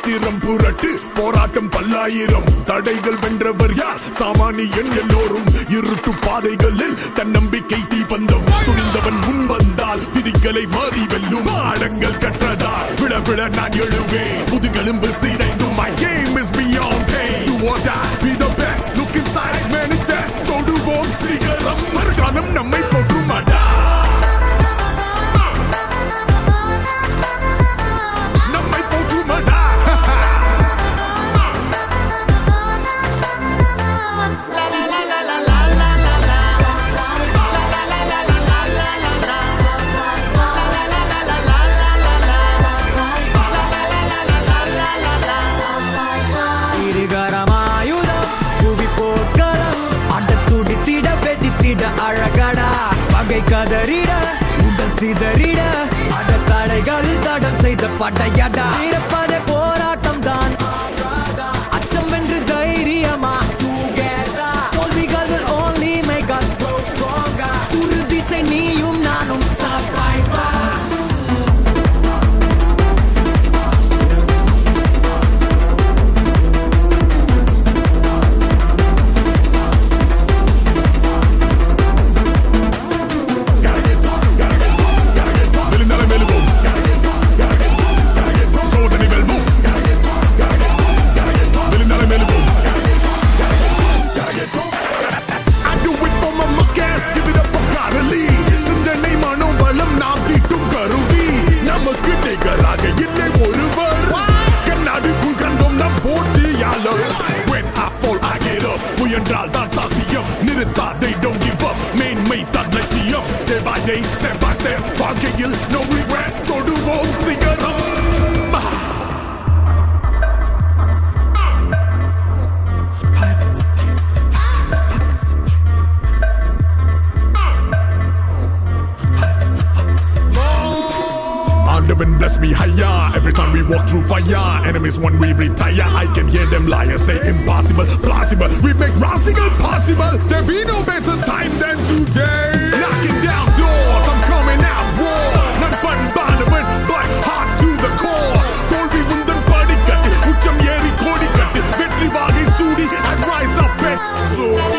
சரித்திரம் புரட்டு போராட்டம் பல்லாயிரம் தடைகள் வென்றவர் யார் சாமானியன் எல்லோரும் இருட்டு பாதைகளில் தன்னம்பிக்கை தீபந்தம் துணிந்தவன் முன் வந்தால் விதிகளை மாறி வெல்லும் ஆழங்கள் கற்றதால் விழ விழ நான் எழுவேன் முதுகெலும்பு சீரைந்தும் my game is beyond pain do or die be the best look inside manifest தொடுவோம் சிகரம் மறுகாலம் நம்மை போற்றுமாடா நம்மை போற்றுமாடா இருகரமாயுதம் புவி போர்க்களம் அட துடித்திட வெடித்திட அழகடா பகை கதறிட உடல் சிதறிட அட தடைகள் தடம் செய்த படையடா இருப்பதே போராட்டம் தான் அச்சம் வென்று தைரியமா together. தோல்விகள் will only make us grow stronger. உறு திசை நீயும் நானும் survivor. விழுந்தாலே மெல்லுவோம் சோதனை வெல்வோம் விழுந்தாலே மெல்லுவோம் I do it for my muckers, give it up for காதலி சிந்தனை மனோபலம் நாம் தீட்டும் கருவி நமக்கு நிகராக இல்லை ஒருவர் கண்ணாடிக்குள் கண்டோம் நம் போட்டியாளர் When I fall, I get up முயன்றால் தான் சாத்தியம் நிறுத்தாதை don't give up மேன்மை தான் லட்சியம் Day by day, step by step வாழ்க்கையில் no regrets தொடுவோம் சிகரம் Underman bless me higher every time we walk through fire. Enemies when we retire, I can hear them liars say impossible, plausible. We make radical possible. There be no better time than today. Knocking down doors, I'm coming out war. None fun Barnabas, black heart to the core. தோல்வி உந்தன் படிக்கட்டு உச்சம் ஏறி கோடி கட்டு வெற்றி வாகை சூடி I rise up and soar